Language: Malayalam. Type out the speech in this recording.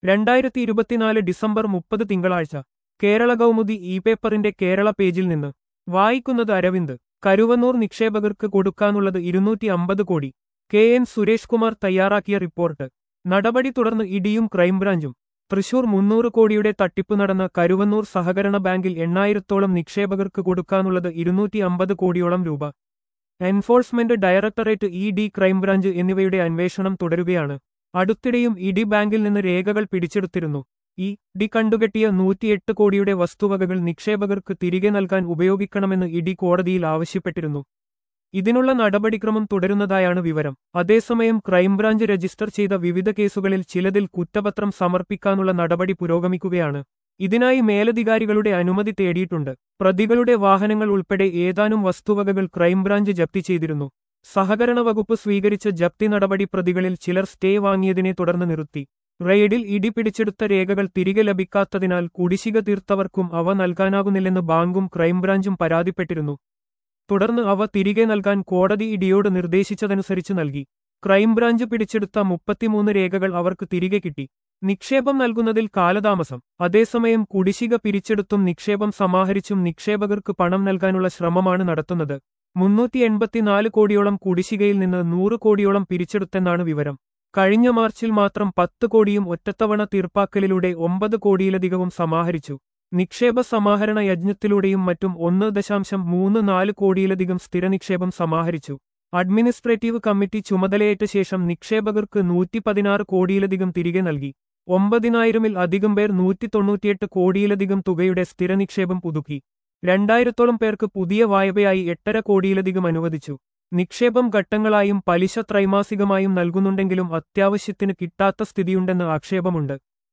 രണ്ടായിരത്തി ഇരുപത്തിനാല് ഡിസംബർ മുപ്പത് തിങ്കളാഴ്ച കേരള കൗമുദി ഇ പേപ്പറിന്റെ കേരള പേജിൽ നിന്ന് വായിക്കുന്നത് അരവിന്ദ് കരുവന്നൂർ നിക്ഷേപകർക്ക് കൊടുക്കാനുള്ളത് ഇരുന്നൂറ്റി അമ്പത് കോടി കെ എൻ സുരേഷ് കുമാർ തയ്യാറാക്കിയ റിപ്പോർട്ട് നടപടി തുടർന്ന് ഇഡിയും ക്രൈംബ്രാഞ്ചും തൃശൂർ മുന്നൂറ് കോടിയുടെ തട്ടിപ്പ് നടന്ന കരുവന്നൂർ സഹകരണ ബാങ്കിൽ എണ്ണായിരത്തോളം നിക്ഷേപകർക്ക് കൊടുക്കാനുള്ളത് ഇരുന്നൂറ്റി അമ്പത് കോടിയോളം രൂപ enforcement directorate E D crime branch എന്നിവയുടെ അന്വേഷണം തുടരുകയാണ് അടുത്തിടെയും ഇഡി ബാങ്കിൽ നിന്ന് രേഖകൾ പിടിച്ചെടുത്തിരുന്നു ഈ ഡി കണ്ടുകെട്ടിയ നൂറ്റിയെട്ട് കോടിയുടെ വസ്തുവകകൾ നിക്ഷേപകർക്ക് തിരികെ നൽകാൻ ഉപയോഗിക്കണമെന്ന് ഇഡി കോടതിയിൽ ആവശ്യപ്പെട്ടിരുന്നു ഇതിനുള്ള നടപടിക്രമം തുടരുന്നതായാണ് വിവരം അതേസമയം ക്രൈംബ്രാഞ്ച് രജിസ്റ്റർ ചെയ്ത വിവിധ കേസുകളിൽ ചിലതിൽ കുറ്റപത്രം സമർപ്പിക്കാനുള്ള നടപടി പുരോഗമിക്കുകയാണ് ഇതിനായി മേലധികാരികളുടെ അനുമതി തേടിയിട്ടുണ്ട് പ്രതികളുടെ വാഹനങ്ങൾ ഉൾപ്പെടെ ഏതാനും വസ്തുവകകൾ ക്രൈംബ്രാഞ്ച് ജപ്തി ചെയ്തിരുന്നു സഹകരണ വകുപ്പ് സ്വീകരിച്ച ജപ്തി നടപടി പ്രതികളിൽ ചിലർ സ്റ്റേ വാങ്ങിയതിനെ തുടർന്ന് നിർത്തി റെയ്ഡിൽ ഇടി പിടിച്ചെടുത്ത രേഖകൾ തിരികെ ലഭിക്കാത്തതിനാൽ കുടിശ്ശിക തീർത്തവർക്കും അവ നൽകാനാകുന്നില്ലെന്ന് ബാങ്കും ക്രൈംബ്രാഞ്ചും പരാതിപ്പെട്ടിരുന്നു തുടർന്ന് അവ തിരികെ നൽകാൻ കോടതി ഇഡിയോട് നിർദ്ദേശിച്ചതനുസരിച്ച് നൽകി ക്രൈംബ്രാഞ്ച് പിടിച്ചെടുത്ത മുപ്പത്തിമൂന്ന് രേഖകൾ അവർക്ക് തിരികെ കിട്ടി നിക്ഷേപം നൽകുന്നതിൽ കാലതാമസം അതേസമയം കുടിശ്ശിക പിരിച്ചെടുത്തും നിക്ഷേപം സമാഹരിച്ചും നിക്ഷേപകർക്ക് പണം നൽകാനുള്ള ശ്രമമാണ് നടത്തുന്നത് മുന്നൂറ്റി എൺപത്തിനാല് കോടിയോളം കുടിശ്ശികയിൽ നിന്ന് നൂറ് കോടിയോളം പിരിച്ചെടുത്തെന്നാണ് വിവരം കഴിഞ്ഞ മാർച്ചിൽ മാത്രം പത്ത് കോടിയും ഒറ്റത്തവണ തീർപ്പാക്കലിലൂടെ ഒമ്പത് കോടിയിലധികവും സമാഹരിച്ചു നിക്ഷേപ സമാഹരണ യജ്ഞത്തിലൂടെയും മറ്റും ഒന്ന് ദശാംശം മൂന്ന് നാല് കോടിയിലധികം സ്ഥിരനിക്ഷേപം സമാഹരിച്ചു അഡ്മിനിസ്ട്രേറ്റീവ് കമ്മിറ്റി ചുമതലയേറ്റ ശേഷം നിക്ഷേപകർക്ക് നൂറ്റി പതിനാറ് കോടിയിലധികം തിരികെ നൽകി ഒമ്പതിനായിരമിൽ അധികം പേർ നൂറ്റി തൊണ്ണൂറ്റിയെട്ട് കോടിയിലധികം തുകയുടെ സ്ഥിരനിക്ഷേപം പുതുക്കി രണ്ടായിരത്തോളം പേർക്ക് പുതിയ വായ്പയായി എട്ടര കോടിയിലധികം അനുവദിച്ചു നിക്ഷേപം ഘട്ടങ്ങളായും പലിശ ത്രൈമാസികമായും നൽകുന്നുണ്ടെങ്കിലും അത്യാവശ്യത്തിന് കിട്ടാത്ത സ്ഥിതിയുണ്ടെന്ന് ആക്ഷേപമുണ്ട്